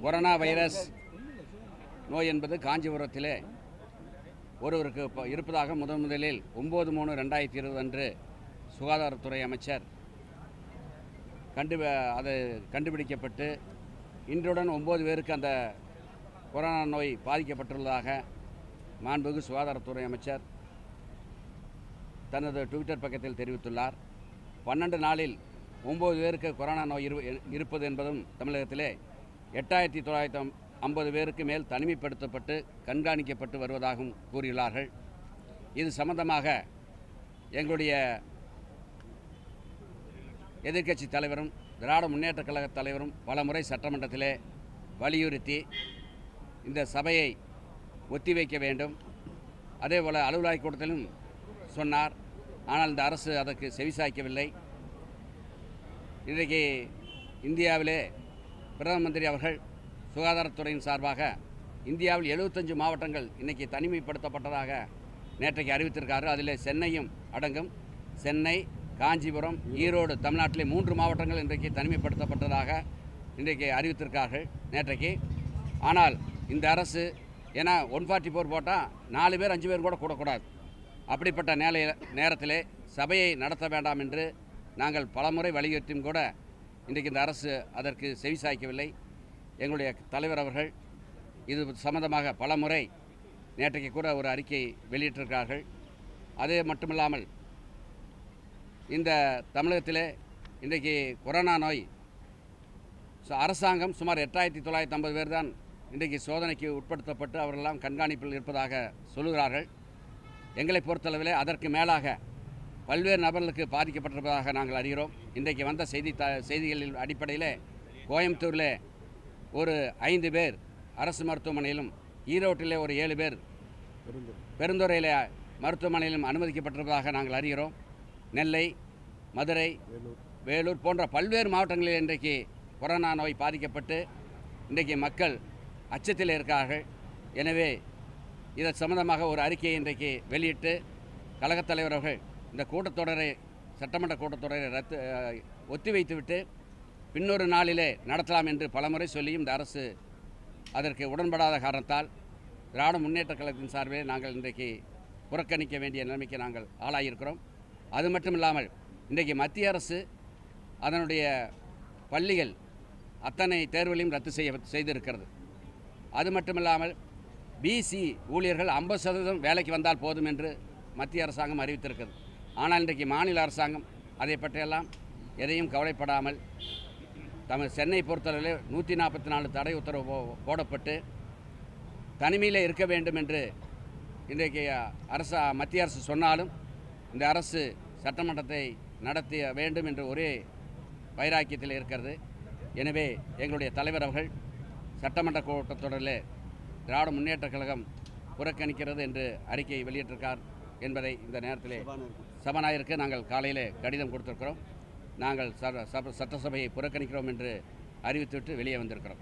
Corona virus நோய் என்பது காஞ்சிபுரத்திலே ஒருவருக்கு இப்போ இருப்பதாக முதன் முதலில் ஒம்பது மூணு ரெண்டாயிரத்தி இருபது அன்று சுகாதாரத்துறை அமைச்சர் கண்டு அது கண்டுபிடிக்கப்பட்டு இன்றுடன் ஒம்பது பேருக்கு அந்த கொரோனா நோய் பாதிக்கப்பட்டுள்ளதாக மாண்புமிகு சுகாதாரத்துறை அமைச்சர் தனது ட்விட்டர் பக்கத்தில் தெரிவித்துள்ளார் பன்னெண்டு நாளில் ஒம்பது பேருக்கு கொரோனா நோய் இரு இருப்பது என்பதும் தமிழகத்திலே எட்டாயிரத்தி தொள்ளாயிரத்தி ஐம்பது பேருக்கு மேல் தனிமைப்படுத்தப்பட்டு கண்காணிக்கப்பட்டு வருவதாகவும் கூறியுள்ளார்கள் இது சம்பந்தமாக எங்களுடைய எதிர்க்கட்சி தலைவரும் திராவிட முன்னேற்றக் கழக தலைவரும் பல முறை சட்டமன்றத்திலே வலியுறுத்தி இந்த சபையை ஒத்திவைக்க வேண்டும் அதேபோல் அலுவலாய் கூட்டத்திலும் சொன்னார் ஆனால் இந்த அரசு அதற்கு செவிசாய்க்கவில்லை இன்றைக்கு இந்தியாவிலே பிரதம மந்திரி அவர்கள் சுகாதாரத்துறையின் சார்பாக இந்தியாவில் 75 மாவட்டங்கள் இன்றைக்கி தனிமைப்படுத்தப்பட்டதாக நேற்றைக்கு அறிவித்திருக்காரு அதில் சென்னையும் அடங்கும் சென்னை காஞ்சிபுரம் ஈரோடு தமிழ்நாட்டிலே மூன்று மாவட்டங்கள் இன்றைக்கு தனிமைப்படுத்தப்பட்டதாக இன்றைக்கு அறிவித்திருக்கார்கள் நேற்றைக்கு ஆனால் இந்த அரசு ஏன்னா ஒன் ஃபார்ட்டி ஃபோர் போட்டால் நாலு பேர் அஞ்சு பேர் கூட கூடக்கூடாது அப்படிப்பட்ட நேலையில் நேரத்திலே சபையை நடத்த வேண்டாம் என்று நாங்கள் பலமுறை வலியுறுத்தியும் கூட இன்றைக்கு இந்த அரசு அதற்கு செவிசாய்க்கவில்லை எங்களுடைய தலைவர் அவர்கள் இது சம்பந்தமாக பலமுறை நேற்றைக்கு கூட ஒரு அறிக்கை வெளியிட்டிருக்கிறார்கள் அது மட்டுமில்லாமல் இந்த தமிழகத்திலே இன்றைக்கு கொரோனா நோய் ஸோ அரசாங்கம் சுமார் எட்டாயிரத்தி தொள்ளாயிரத்தி ஐம்பது பேர் தான் இன்றைக்கு சோதனைக்கு உட்படுத்தப்பட்டு அவர்களெல்லாம் கண்காணிப்பில் இருப்பதாக சொல்லுகிறார்கள் எங்களை பொறுத்தளவிலே அதற்கு மேலாக பல்வேறு நபர்களுக்கு பாதிக்கப்பட்டிருப்பதாக நாங்கள் அறிகிறோம் இன்றைக்கு வந்த செய்தி த செய்திகளின் அடிப்படையில் கோயம்புத்தூரில் ஒரு ஐந்து பேர் அரசு மருத்துவமனையிலும் ஈரோட்டிலே ஒரு ஏழு பேர் பெருந்துறையில் மருத்துவமனையிலும் அனுமதிக்கப்பட்டிருப்பதாக நாங்கள் அறிகிறோம் நெல்லை மதுரை வேலூர் போன்ற பல்வேறு மாவட்டங்களில் இன்றைக்கு கொரோனா நோய் பாதிக்கப்பட்டு இன்றைக்கு மக்கள் அச்சத்தில் இருக்கிறார்கள் எனவே இது சம்பந்தமாக ஒரு அறிக்கையை இன்றைக்கு வெளியிட்டு கழகத் தலைவர் அவர்கள் இந்த கூட்டத்தொடரை சட்டமன்ற கூட்டத்தொடரை ரத்து அஹ், ஒத்திவைத்துவிட்டு பின்னொரு நாளிலே நடத்தலாம் என்று பலமுறை சொல்லியும் இந்த அரசு அதற்கு உடன்படாத காரணத்தால் திராவிட முன்னேற்றக் கழகத்தின் சார்பில் நாங்கள் இன்றைக்கு புறக்கணிக்க வேண்டிய நிலைமைக்கு நாங்கள் ஆளாகியிருக்கிறோம் அது மட்டும் இல்லாமல் இன்றைக்கு மத்திய அரசு அதனுடைய பள்ளிகள் அத்தனை தேர்வுகளையும் ரத்து செய்ய செய்திருக்கிறது அது மட்டுமில்லாமல் பிசி ஊழியர்கள் ஐம்பது சதவீதம் வேலைக்கு வந்தால் போதும் என்று மத்திய அரசாங்கம் அறிவித்திருக்கிறது ஆனால் இன்றைக்கு மாநில அரசாங்கம் அதை பற்றியெல்லாம் எதையும் கவலைப்படாமல் தமிழ் சென்னை பொறுத்தளவில் நூற்றி நாற்பத்தி நாலு தடை உத்தரவு போ- போடப்பட்டு தனிமையில் இருக்க வேண்டும் என்று இன்றைக்கு அரசு மத்திய அரசு சொன்னாலும் இந்த அரசு சட்டமன்றத்தை நடத்திய வேண்டும் என்று ஒரே வைராக்கியத்தில் இருக்கிறது எனவே எங்களுடைய தலைவர் அவர்கள் சட்டமன்ற கூட்டத்தொடரில் திராவிட முன்னேற்றக் கழகம் புறக்கணிக்கிறது என்று அறிக்கை வெளியிட்டிருக்கார் என்பதை இந்த நேரத்திலே சபாநாயகருக்கு நாங்கள் காலையில் கடிதம் கொடுத்திருக்கிறோம் நாங்கள் ச- சப- சட்டசபையை புறக்கணிக்கிறோம் என்று அறிவித்துவிட்டு வெளியே வந்திருக்கிறோம்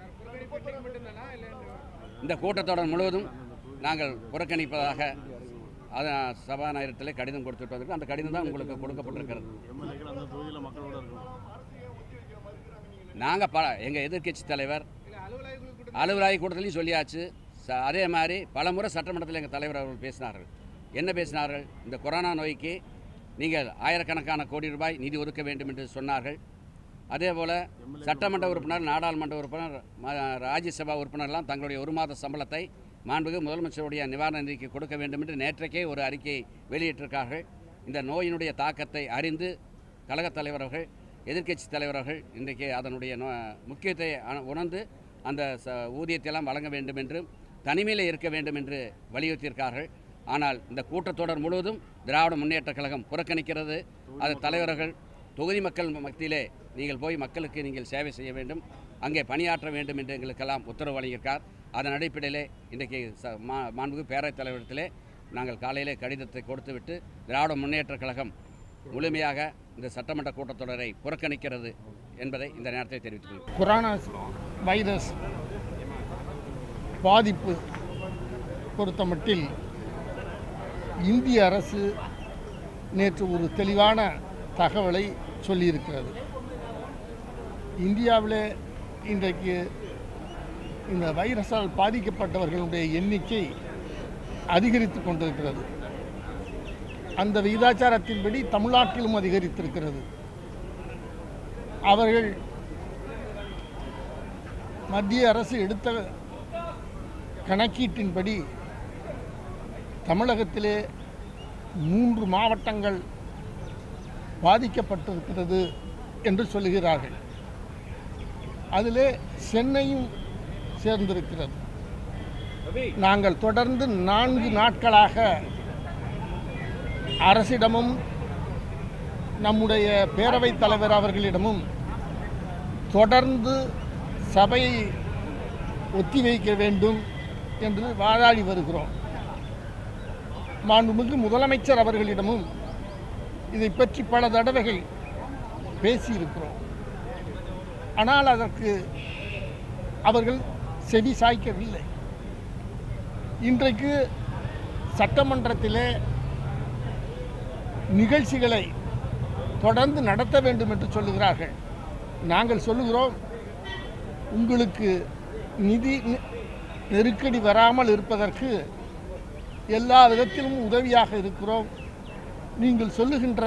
இந்த கூட்டத்தொடர் முழுவதும் நாங்கள் புறக்கணிப்பதாக அதான் சபாநாயகத்தில் கடிதம் கொடுத்துட்டு வந்திருக்கோம் அந்த கடிதம் தான் உங்களுக்கு கொடுக்கப்பட்டிருக்கிறது எம்எல்ஏக்கள் அந்த தொகுதியில் மக்களோட இருக்கணும் நாங்கள் பல எங்கள் எதிர்க்கட்சி தலைவர் அலுவலாய் கூட்டத்திலையும் சொல்லியாச்சு ச- அதே மாதிரி பல முறை சட்டமன்றத்தில் எங்கள் தலைவர் அவர்கள் பேசினார்கள் என்ன பேசினார்கள் இந்த கொரோனா நோய்க்கு நீங்கள் ஆயிரக்கணக்கான கோடி ரூபாய் நிதி ஒதுக்க வேண்டும் என்று சொன்னார்கள் அதே போல் சட்டமன்ற உறுப்பினர் நாடாளுமன்ற உறுப்பினர் ம- ராஜ்யசபா உறுப்பினர்லாம் தங்களுடைய ஒரு மாத சம்பளத்தை மாண்புகு முதலமைச்சருடைய நிவாரண நிதிக்கு கொடுக்க வேண்டும் என்று நேற்றைக்கே ஒரு அறிக்கை வெளியிட்டிருக்கார்கள் இந்த நோயினுடைய தாக்கத்தை அறிந்து கழகத் தலைவர் அவர்கள் எதிர்க்கட்சி தலைவர் அவர்கள் இன்றைக்கு அதனுடைய நோ- முக்கியத்தை அ- உணர்ந்து அந்த ச ஊதியத்தையெல்லாம் வழங்க வேண்டும் என்றும் தனிமையில் இருக்க வேண்டும் என்று வலியுறுத்தியிருக்கார்கள் ஆனால் இந்த கூட்டத்தொடர் முழுவதும் திராவிட முன்னேற்றக் கழகம் புறக்கணிக்கிறது அது தலைவர்கள் தொகுதி மக்கள் மத்தியிலே நீங்கள் போய் மக்களுக்கு நீங்கள் சேவை செய்ய வேண்டும் அங்கே பணியாற்ற வேண்டும் என்று எங்களுக்கெல்லாம் உத்தரவு வழங்கியிருக்கார் அதன் அடிப்படையிலே இன்றைக்கு ச மா மாண்புகு பேரவைத் தலைவரிடத்திலே நாங்கள் காலையிலே கடிதத்தை கொடுத்துவிட்டு திராவிட முன்னேற்றக் கழகம் முழுமையாக இந்த சட்டமன்ற கூட்டத்தொடரை புறக்கணிக்கிறது என்பதை இந்த நேரத்தை தெரிவித்துக் கொள்கிறேன் கொரோனா வைரஸ் பாதிப்பு பொறுத்தமட்டில் இந்திய அரசு நேற்று ஒரு தெளிவான தகவலை சொல்லியிருக்கிறது இந்தியாவில் இன்றைக்கு இந்த வைரஸால் பாதிக்கப்பட்டவர்களுடைய எண்ணிக்கை அதிகரித்து கொண்டிருக்கிறது அந்த விகிதாச்சாரத்தின்படி தமிழ்நாட்டிலும் அதிகரித்திருக்கிறது அவர்கள் மத்திய அரசு எடுத்த கணக்கீட்டின்படி தமிழகத்திலே மூன்று மாவட்டங்கள் பாதிக்கப்பட்டிருக்கிறது என்று சொல்லுகிறார்கள் அதிலே சென்னையும் சேர்ந்திருக்கிறது நாங்கள் தொடர்ந்து நான்கு நாட்களாக அரசிடமும் நம்முடைய பேரவைத் தலைவர் அவர்களிடமும் தொடர்ந்து சபையை ஒத்திவைக்க வேண்டும் என்று வாதாடி வருகிறோம் மாண்புமிகு முதலமைச்சர் அவர்களிடமும் இதை பற்றி பல தடவைகள் பேசியிருக்கிறோம் ஆனால் அதற்கு அவர்கள் செவி சாய்க்கவில்லை இன்றைக்கு சட்டமன்றத்திலே நிகழ்ச்சிகளை தொடர்ந்து நடத்த வேண்டும் என்று சொல்லுகிறார்கள் நாங்கள் சொல்லுகிறோம் உங்களுக்கு நிதி நெ- நெருக்கடி வராமல் இருப்பதற்கு எல்லா விதத்திலும் உதவியாக இருக்கிறோம் நீங்கள் சொல்லுகின்ற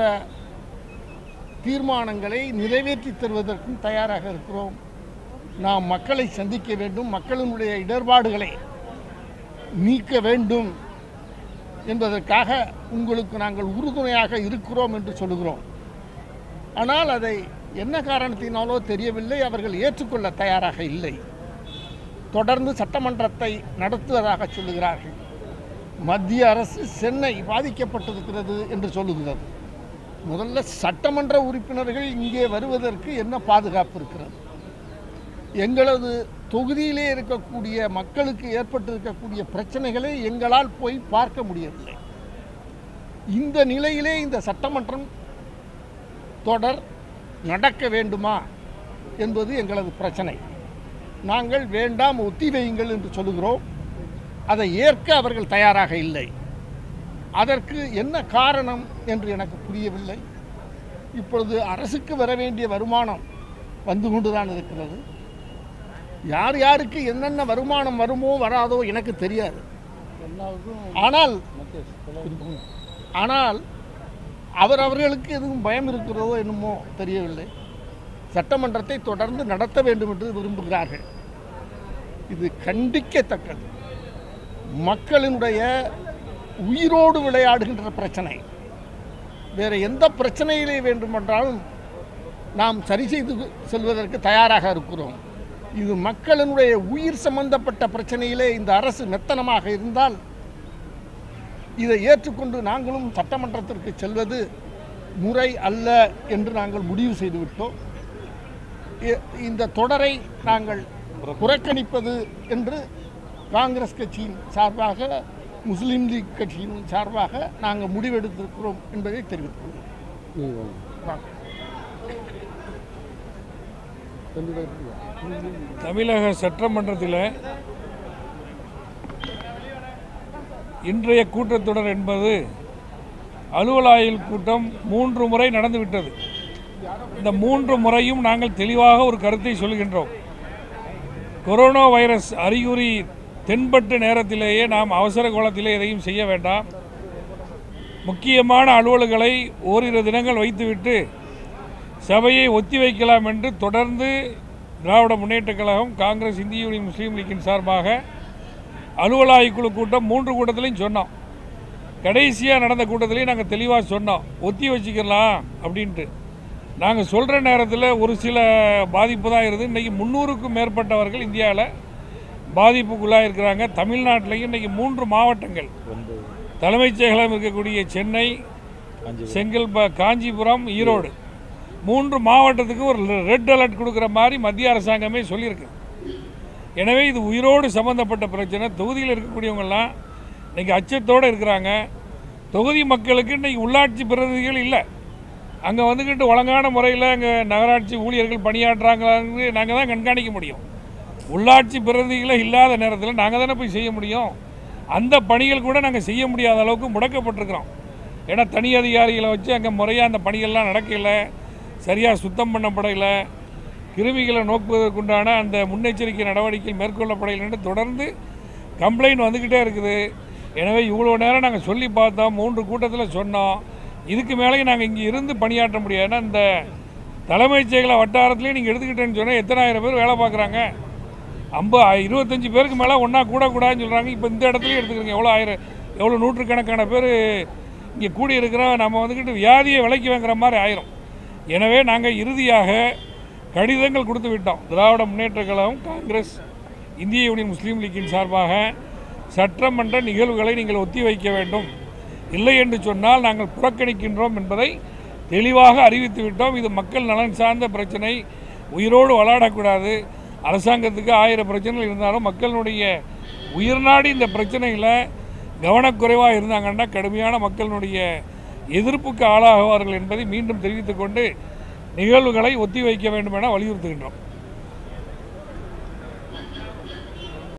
தீர்மானங்களை நிறைவேற்றி தருவதற்கும் தயாராக இருக்கிறோம் நாம் மக்களை சந்திக்க வேண்டும் மக்களினுடைய இடர்பாடுகளை நீக்க வேண்டும் என்பதற்காக உங்களுக்கு நாங்கள் உறுதுணையாக இருக்கிறோம் என்று சொல்லுகிறோம் ஆனால் அதை என்ன காரணத்தினாலோ தெரியவில்லை அவர்கள் ஏற்றுக்கொள்ள தயாராக இல்லை தொடர்ந்து சட்டமன்றத்தை நடத்துவதாக சொல்லுகிறார்கள் மத்திய அரசு சென்னை பாதிக்கப்பட்டிருக்கிறது என்று சொல்லுகிறது முதல்ல சட்டமன்ற உறுப்பினர்கள் இங்கே வருவதற்கு என்ன பாதுகாப்பு இருக்கிறது எங்களது தொகுதியிலே இருக்கக்கூடிய மக்களுக்கு ஏற்பட்டிருக்கக்கூடிய பிரச்சனைகளை எங்களால் போய் பார்க்க முடியவில்லை இந்த நிலையிலே இந்த சட்டமன்றம் தொடர் நடக்க வேண்டுமா என்பது எங்களது பிரச்சனை நாங்கள் வேண்டாம் ஒத்திவையுங்கள் என்று சொல்லுகிறோம் அதை ஏற்க அவர்கள் தயாராக இல்லை அதற்கு என்ன காரணம் என்று எனக்கு புரியவில்லை இப்பொழுது அரசுக்கு வர வேண்டிய வருமானம் வந்து கொண்டுதான் இருக்கிறது யார் யாருக்கு என்னென்ன வருமானம் வருமோ வராதோ எனக்கு தெரியாது ஆனால் ஆனால் அவரவர்களுக்கு எதுவும் பயம் இருக்கிறதோ என்னமோ தெரியவில்லை சட்டமன்றத்தை தொடர்ந்து நடத்த வேண்டும் என்று விரும்புகிறார்கள் இது கண்டிக்கத்தக்கது மக்களினுடைய உயிரோடு விளையாடுகின்ற பிரச்சனை வேறு எந்த பிரச்சனையிலே வேண்டுமென்றாலும் நாம் சரி செய்து செல்வதற்கு தயாராக இருக்கிறோம் இது மக்களினுடைய உயிர் சம்பந்தப்பட்ட பிரச்சனையிலே இந்த அரசு மெத்தனமாக இருந்தால் இதை ஏற்றுக்கொண்டு நாங்களும் சட்டமன்றத்திற்கு செல்வது முறை அல்ல என்று நாங்கள் முடிவு செய்துவிட்டோம் இ- இந்த தொடரை நாங்கள் புறக்கணிப்பது என்று காங்கிரஸ் கட்சியின் சார்பாக முஸ்லீம் லீக் கட்சியின் சார்பாக நாங்கள் முடிவெடுத்திருக்கிறோம் என்பதை தெரிவித்துள்ளோம் வாங்க. தமிழக சட்டமன்றத்தில் இன்றைய கூட்டத்தொடர் என்பது அலுவலாயில் கூட்டம் மூன்று முறை நடந்துவிட்டது இந்த மூன்று முறையும் நாங்கள் தெளிவாக ஒரு கருத்தை சொல்கின்றோம் கொரோனா வைரஸ் அறிகுறி தென்பட்ட நேரத்திலேயே நாம் அவசர கோலத்திலே எதையும் செய்ய வேண்டாம் முக்கியமான அலுவல்களை ஓரிரு தினங்கள் வைத்துவிட்டு சபையை ஒத்திவைக்கலாம் என்று தொடர்ந்து திராவிட முன்னேற்றக் கழகம் காங்கிரஸ் இந்திய யூனியன் முஸ்லீம் லீக்கின் சார்பாக அலுவல் குழு கூட்டம் மூன்று கூட்டத்திலையும் சொன்னோம் கடைசியாக நடந்த கூட்டத்திலையும் நாங்கள் தெளிவாக சொன்னோம் ஒத்தி வச்சுக்கலாம் அப்படின்ட்டு நாங்கள் சொல்கிற நேரத்தில் ஒரு சில பாதிப்பு தான் இருக்குது இன்றைக்கி முந்நூறுக்கும் மேற்பட்டவர்கள் இந்தியாவில் பாதிப்புக்குள்ளாக இருக்கிறாங்க தமிழ்நாட்டிலையும் இன்றைக்கி மூன்று மாவட்டங்கள் தலைமைச் செயலகம் இருக்கக்கூடிய சென்னை செங்கல்ப காஞ்சிபுரம் ஈரோடு மூன்று மாவட்டத்துக்கு ஒரு ரெட் அலர்ட் கொடுக்குற மாதிரி மத்திய அரசாங்கமே சொல்லியிருக்கு எனவே இது உயிரோடு சம்மந்தப்பட்ட பிரச்சனை தொகுதியில் இருக்கக்கூடியவங்கெல்லாம் இன்றைக்கி அச்சத்தோடு இருக்கிறாங்க தொகுதி மக்களுக்கு இன்றைக்கி உள்ளாட்சி பிரதிநிதிகள் இல்லை அங்கே வந்துக்கிட்டு ஒழுங்கான முறையில் அங்கே நகராட்சி ஊழியர்கள் பணியாற்றுறாங்களான்னு நாங்கள் தான் கண்காணிக்க முடியும் உள்ளாட்சி பிரதிநிதிகளே இல்லாத நேரத்தில் நாங்கள் தானே போய் செய்ய முடியும் அந்த பணிகள் கூட நாங்கள் செய்ய முடியாத அளவுக்கு முடக்கப்பட்டிருக்கிறோம் ஏன்னா தனி அதிகாரிகளை வச்சு அங்கே முறையாக அந்த பணிகள்லாம் நடக்கலை சரியாக சுத்தம் பண்ணப்படலை கிருமிகளை நோக்குவதற்குண்டான அந்த முன்னெச்சரிக்கை நடவடிக்கை மேற்கொள்ளப்படையில் என்று தொடர்ந்து கம்ப்ளைண்ட் வந்துக்கிட்டே இருக்குது எனவே இவ்வளோ நேரம் நாங்கள் சொல்லி பார்த்தோம் மூன்று கூட்டத்தில் சொன்னோம் இதுக்கு மேலேயும் நாங்கள் இங்கே இருந்து பணியாற்ற முடியாது ஏன்னா இந்த தலைமைச் செயலக வட்டாரத்துலேயும் நீங்கள் எடுத்துக்கிட்டேன்னு சொன்னால் எத்தனாயிரம் பேர் வேலை பார்க்குறாங்க ஐம்ப இருபத்தஞ்சி பேருக்கு மேலே ஒன்றா கூடக்கூடாதுன்னு சொல்கிறாங்க இப்போ இந்த இடத்துலையும் எடுத்துக்கிறீங்க எவ்வளோ ஆயிரம் எவ்வளோ நூற்றுக்கணக்கான பேர் இங்கே கூடி இருக்கிறோம் நம்ம வந்துக்கிட்டு வியாதியை விலைக்கு வாங்குற மாதிரி ஆயிரும் எனவே நாங்கள் இறுதியாக கடிதங்கள் கொடுத்து விட்டோம் திராவிட முன்னேற்றக் கழகம் காங்கிரஸ் இந்திய யூனியன் முஸ்லீம் லீக்கின் சார்பாக சட்டமன்ற நிகழ்வுகளை நீங்கள் ஒத்தி வைக்க வேண்டும் இல்லை என்று சொன்னால் நாங்கள் புறக்கணிக்கின்றோம் என்பதை தெளிவாக அறிவித்து விட்டோம் இது மக்கள் நலன் சார்ந்த பிரச்சனை உயிரோடு விளையாடக்கூடாது அரசாங்கத்துக்கு ஆயிரம் பிரச்சனைகள் இருந்தாலும் மக்களுடைய உயிர்நாடி இந்த பிரச்சனைகளை கவனக்குறைவாக இருந்தாங்கன்னா கடுமையான மக்களினுடைய எதிர்ப்புக்கு ஆளாகுவார்கள் என்பதை மீண்டும் தெரிவித்துக்கொண்டு நிகழ்வுகளை ஒத்தி வைக்க வேண்டும் என வலியுறுத்துகின்றோம்